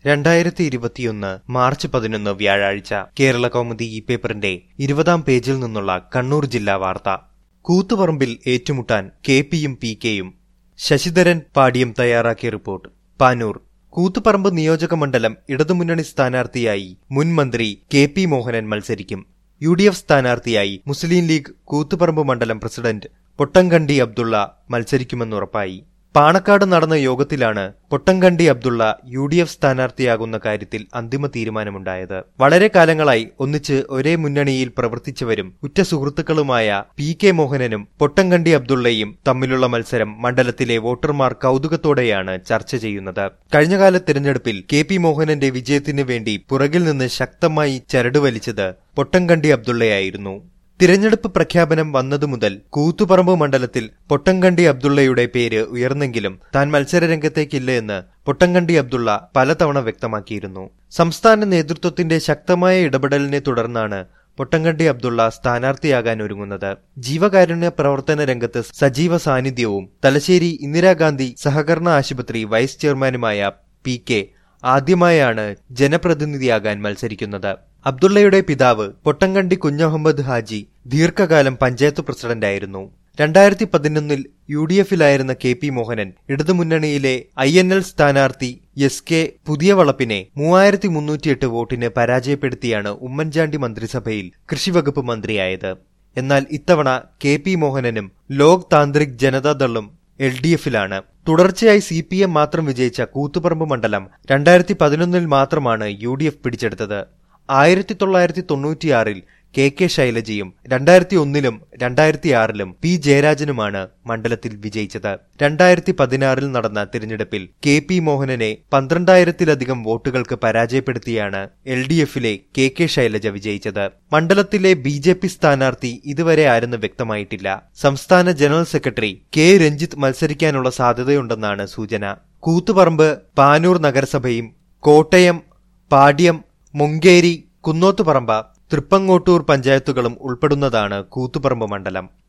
രണ്ടായിരത്തി ഇരുപത്തിയൊന്ന് മാർച്ച് പതിനൊന്ന് വ്യാഴാഴ്ച കേരള കൗമുദി ഈ പേപ്പറിന്റെ ഇരുപതാം പേജിൽ നിന്നുള്ള കണ്ണൂർ ജില്ലാ വാർത്ത കൂത്തുപറമ്പിൽ ഏറ്റുമുട്ടാൻ കെ പിയും പി കെയും ശശിധരൻ പാടിയം തയ്യാറാക്കിയ റിപ്പോർട്ട് പാനൂർ കൂത്തുപറമ്പ് നിയോജക മണ്ഡലം ഇടതുമുന്നണി സ്ഥാനാർത്ഥിയായി മുൻ മന്ത്രി കെ പി മോഹനൻ മത്സരിക്കും യു ഡി എഫ് സ്ഥാനാർത്ഥിയായി മുസ്ലിം ലീഗ് കൂത്തുപറമ്പ് മണ്ഡലം പ്രസിഡന്റ് പൊട്ടംകണ്ടി അബ്ദുള്ള മത്സരിക്കുമെന്നുറപ്പായി പാണക്കാട് നടന്ന യോഗത്തിലാണ് Pottankandi Abdulla U D F സ്ഥാനാർത്ഥിയാകുന്ന കാര്യത്തിൽ അന്തിമ തീരുമാനമുണ്ടായത് വളരെ കാലങ്ങളായി ഒന്നിച്ച് ഒരേ മുന്നണിയിൽ പ്രവർത്തിച്ചവരും ഉറ്റ സുഹൃത്തുക്കളുമായ പി കെ മോഹനനും പൊട്ടംകണ്ടി അബ്ദുള്ളയും തമ്മിലുള്ള മത്സരം മണ്ഡലത്തിലെ വോട്ടർമാർ കൗതുകത്തോടെയാണ് ചർച്ച ചെയ്യുന്നത് കഴിഞ്ഞകാല തിരഞ്ഞെടുപ്പിൽ കെ പി മോഹനന്റെ വിജയത്തിനു വേണ്ടി പുറകിൽ നിന്ന് ശക്തമായി ചരട് വലിച്ചത് പൊട്ടംകണ്ടി അബ്ദുള്ളയായിരുന്നു തിരഞ്ഞെടുപ്പ് പ്രഖ്യാപനം വന്നതു മുതൽ കൂത്തുപറമ്പ് മണ്ഡലത്തിൽ പൊട്ടംകണ്ടി അബ്ദുള്ളയുടെ പേര് ഉയർന്നെങ്കിലും താൻ മത്സരരംഗത്തേക്കില്ല എന്ന് പൊട്ടംകണ്ടി അബ്ദുള്ള പലതവണ വ്യക്തമാക്കിയിരുന്നു സംസ്ഥാന നേതൃത്വത്തിന്റെ ശക്തമായ ഇടപെടലിനെ തുടർന്നാണ് പൊട്ടംകണ്ടി അബ്ദുള്ള സ്ഥാനാർത്ഥിയാകാൻ ഒരുങ്ങുന്നത് ജീവകാരുണ്യ പ്രവർത്തന രംഗത്ത് സജീവ സാന്നിധ്യവും തലശ്ശേരി ഇന്ദിരാഗാന്ധി സഹകരണ ആശുപത്രി വൈസ് ചെയർമാനുമായ പി കെ ആദ്യമായാണ് ജനപ്രതിനിധിയാകാൻ മത്സരിക്കുന്നത് അബ്ദുള്ളയുടെ പിതാവ് പൊട്ടംകണ്ടി കുഞ്ഞഹമ്മദ് ഹാജി ദീർഘകാലം പഞ്ചായത്ത് പ്രസിഡന്റായിരുന്നു രണ്ടായിരത്തി പതിനൊന്നിൽ യു ഡി എഫിലായിരുന്ന കെ പി മോഹനൻ ഇടതുമുന്നണിയിലെ ഐ എൻ എൽ സ്ഥാനാർത്ഥി എസ് കെ പുതിയ വളപ്പിനെ മൂവായിരത്തി മുന്നൂറ്റിയെട്ട് വോട്ടിന് പരാജയപ്പെടുത്തിയാണ് ഉമ്മൻചാണ്ടി മന്ത്രിസഭയിൽ കൃഷിവകുപ്പ് മന്ത്രിയായത് എന്നാൽ ഇത്തവണ കെ പി മോഹനനും ലോക് താന്ത്രിക് ജനതാദളും എൽ ഡി എഫിലാണ് തുടർച്ചയായി സി പി എം മാത്രം വിജയിച്ച കൂത്തുപറമ്പ് മണ്ഡലം രണ്ടായിരത്തി പതിനൊന്നിൽ മാത്രമാണ് യു ഡി എഫ് പിടിച്ചെടുത്തത് ആയിരത്തി തൊള്ളായിരത്തി തൊണ്ണൂറ്റിയാറിൽ കെ കെ ശൈലജയും രണ്ടായിരത്തി ഒന്നിലും രണ്ടായിരത്തി ആറിലും പി ജയരാജനുമാണ് മണ്ഡലത്തിൽ വിജയിച്ചത് രണ്ടായിരത്തി പതിനാറിൽ നടന്ന തിരഞ്ഞെടുപ്പിൽ കെ പി മോഹനനെ പന്ത്രണ്ടായിരത്തിലധികം വോട്ടുകൾക്ക് പരാജയപ്പെടുത്തിയാണ് എൽ ഡി എഫിലെ കെ കെ ശൈലജ വിജയിച്ചത് മണ്ഡലത്തിലെ ബി ജെ പി സ്ഥാനാർത്ഥി ഇതുവരെ ആരെന്ന് വ്യക്തമായിട്ടില്ല സംസ്ഥാന ജനറൽ സെക്രട്ടറി കെ രഞ്ജിത്ത് മത്സരിക്കാനുള്ള സാധ്യതയുണ്ടെന്നാണ് സൂചന കൂത്തുപറമ്പ് പാനൂർ നഗരസഭയും കോട്ടയം പാട്യം മുങ്കേരി കുന്നോത്തുപറമ്പ തൃപ്പങ്ങോട്ടൂർ പഞ്ചായത്തുകളും ഉൾപ്പെടുന്നതാണ് കൂത്തുപറമ്പ് മണ്ഡലം